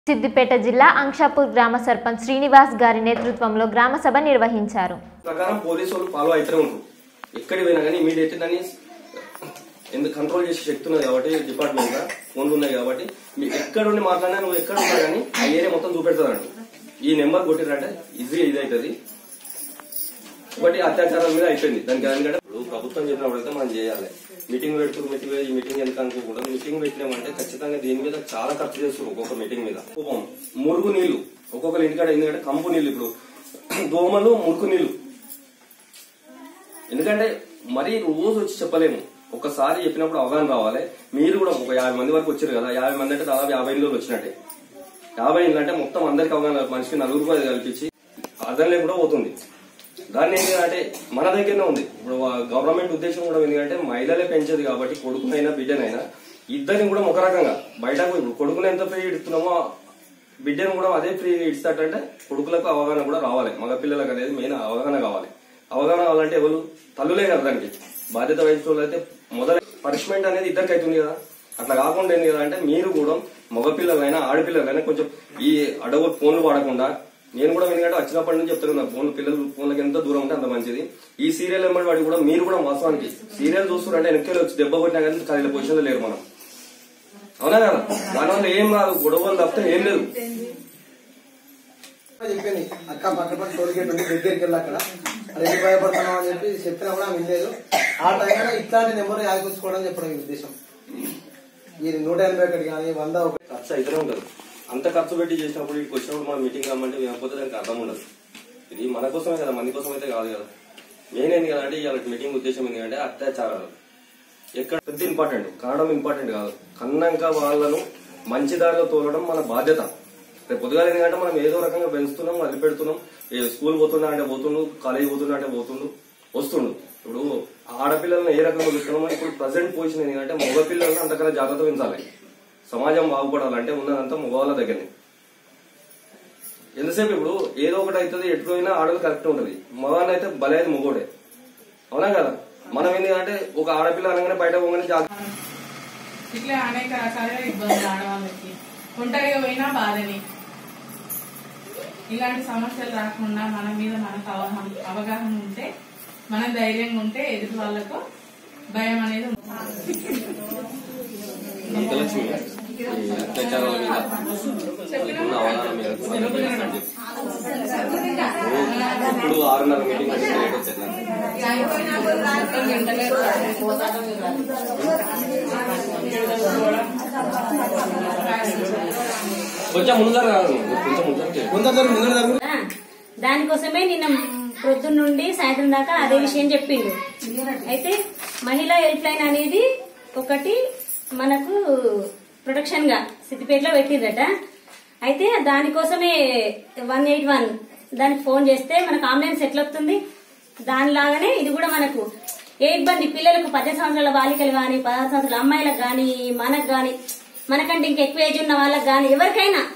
సిద్దిపేట జిల్లా అంక్షాపూర్ గ్రామ సర్పంచ్ శ్రీనివాస్ గారి నేతృత్వంలో గ్రామ సభ నిర్వహించారు ప్రకారం పోలీసు వాళ్ళు ఫాలో అవుతూనే ఉంటారు ఎక్కడికి పోయినా కానీ ఇమీడియట్ దాన్ని ఎందుకు కంట్రోల్ చేసే శక్తి ఉన్నది కాబట్టి డిపార్ట్మెంట్ గా ఫోన్లు ఉన్నాయి కాబట్టి మీరు ఎక్కడ ఉండి మాట్లాడినా నువ్వు ఎక్కడ ఉన్నా కానీ ఆ ఏరియా మొత్తం చూపెడతాడు ఈ నెంబర్ కొట్టిరంటే ఈజీగా ఇది అవుతుంది ఒకటి అత్యాచారాల మీద అయిపోయింది దానికి ఎందుకంటే ఇప్పుడు ప్రభుత్వం చెప్పినప్పుడైతే మనం చేయాలి మీటింగ్ పెడుతూ మీటింగ్ ఈ మీటింగ్ ఎందుకు అనుకోకుండా మీటింగ్ పెట్టినామంటే ఖచ్చితంగా దీని మీద చాలా ఖర్చు చేస్తారు ఒక్కొక్క మీటింగ్ మీద కోపం మురుగు నీళ్లు ఒక్కొక్కరి ఇంటికాడ ఎందుకంటే కంపు నీళ్లు ఇప్పుడు దోమలు మురుగు నీళ్లు ఎందుకంటే మరీ రోజు వచ్చి చెప్పలేము ఒకసారి చెప్పినప్పుడు అవగాహన రావాలి మీరు కూడా ఒక యాభై మంది వరకు వచ్చారు కదా యాభై మంది అంటే దాదాపు యాభై ఎనిమిది వచ్చినట్టే యాభై ఎనిమిది అంటే మొత్తం అందరికి అవగాహన మనిషికి నలుగురు రూపాయలు కల్పించి అదనలే కూడా పోతుంది దాన్ని ఏంటి అంటే మన దగ్గరనే ఉంది ఇప్పుడు గవర్నమెంట్ ఉద్దేశం కూడా ఎందుకంటే మహిళలే పెంచేది కాబట్టి కొడుకునైనా బిడ్డనైనా ఇద్దరిని కూడా ఒక రకంగా బయటకు ఇప్పుడు కొడుకుని ఎంత ఫ్రీ ఇస్తున్నామో బిడ్డను కూడా అదే ఫ్రీ ఇస్తాడంటే కొడుకులకు అవగాహన కూడా రావాలి మగ పిల్లలకు అనేది మెయిన్ అవగాహన కావాలి అవగాహన కావాలంటే ఎవరు తల్లులే కదా దానికి బాధ్యత వహించిన అయితే మొదల పనిష్మెంట్ అనేది ఇద్దరికి అవుతుంది కదా అట్లా కాకుండా ఏంది కదా అంటే మీరు కూడా మగపిల్లలైనా ఆడపిల్లలైనా కొంచెం ఈ అడవు ఫోన్లు వాడకుండా నేను కూడా ఎందుకంటే వచ్చినప్పటి నుంచి చెప్తున్నా ఫోన్ పిల్లలు ఫోన్లకి ఎంత దూరం ఉంటే అంత మంచిది ఈ సీరియల్ ఎంబడి వాడి కూడా మీరు కూడా వాస్తవానికి సీరియల్ చూస్తున్నారంటే వెనక్కి వచ్చి దెబ్బ కొట్టినా కానీ ఖాళీ పొజిషన్ లో లేరు మనం అవునా కదా దానివల్ల ఏం రాదు గొడవలు తప్పితే ఏం లేదు చెప్పింది అక్క పక్క పక్క టోల్ గేట్ ఉంది దగ్గరికి వెళ్ళి అక్కడ అది ఎందుకు భయపడుతున్నావు అని చెప్పి చెప్పినా కూడా ఆమె వినలేదు ఆ టైంలో ఇట్లాంటి నెంబర్ యాదకొచ్చుకోవడం చెప్పడం ఈ ఉద్దేశం ఇది నూట ఎనభై ఒకటి కానీ వంద ఒకటి ఖర్చు అయితేనే ఉంటుంది అంత ఖర్చు పెట్టి చేసినప్పుడు ఇక్కడికి వచ్చినప్పుడు మనం మీటింగ్ రమ్మంటే వినకపోతే దానికి అర్థం ఉండదు ఇది మన కోసమే కదా మంది కోసం అయితే కాదు కదా మెయిన్ ఏంది కదా అంటే ఇవాళ మీటింగ్ ఉద్దేశం ఏంటంటే అత్యాచారాలు ఎక్కడ పెద్ద ఇంపార్టెంట్ కావడం ఇంపార్టెంట్ కాదు కన్నాక వాళ్ళను మంచి దారిలో తోలడం మన బాధ్యత రేపు పొద్దుగాల ఎందుకంటే మనం ఏదో రకంగా పెంచుతున్నాం అది పెడుతున్నాం ఏ స్కూల్ పోతున్నా అంటే పోతుండు కాలేజ్ పోతున్నా అంటే పోతుండు వస్తుండు ఇప్పుడు ఆడపిల్లలను ఏ రకంగా చూస్తున్నామో ఇప్పుడు ప్రజెంట్ పొజిషన్ ఏంటంటే మగ పిల్లలను అంతకన్నా జాగ్రత్త పెంచాలి సమాజం బాగుపడాలంటే ఉన్నదంతా మగవాళ్ళ దగ్గరనే ఎంతసేపు ఇప్పుడు ఏదో ఒకటి అవుతుంది ఎటుపోయినా ఆడలు కరెక్ట్ ఉంటది మగవాళ్ళు అయితే బలేదు మగోడే అవునా కదా మనం ఏంటంటే ఒక ఆడపిల్ల అనగానే బయట పోగానే జాగ్రత్త ఇట్లా అనేక రకాలుగా ఇబ్బందులు ఆడవాళ్ళకి ఒంటరిగా పోయినా బాధని ఇలాంటి సమస్యలు రాకుండా మన మీద మనకు అవగాహన అవగాహన ఉంటే మనం ధైర్యంగా ఉంటే ఎదుటి వాళ్ళకు భయం అనేది ఉంటుంది. అంతలక్ష్మి ఈ అత్యాచారాల మీద ఉన్న అవగాహన మీద కొంచెం చేస్తాను చెప్పు. ఇప్పుడు ఆరున్నర మీటింగ్ అంటే లేట్ అవుతుంది కొంచెం ముందర రాదు కొంచెం ముందర ముందర జరుగు, ముందర జరుగు. ఆ, దానికోసమే నిన్న ప్రొద్దున నుండి సాయంత్రం దాకా అదే విషయం చెప్పిండు అయితే మహిళా హెల్ప్ లైన్ అనేది ఒకటి మనకు ప్రొటెక్షన్ గా సిద్దిపేటలో పెట్టిందట అయితే దానికోసమే వన్ ఎయిట్ వన్ దానికి ఫోన్ చేస్తే మనకు అంబులెన్స్ ఎట్లా వస్తుంది దానిలాగానే ఇది కూడా మనకు ఏ ఇబ్బంది పిల్లలకు పద్దెనిమిది సంవత్సరాల బాలికలు గాని పదహారు సంవత్సరాల అమ్మాయిలకు గాని మనకు గాని మనకంటే ఇంకెక్కువ ఏజ్ ఉన్న వాళ్ళకి గాని ఎవరికైనా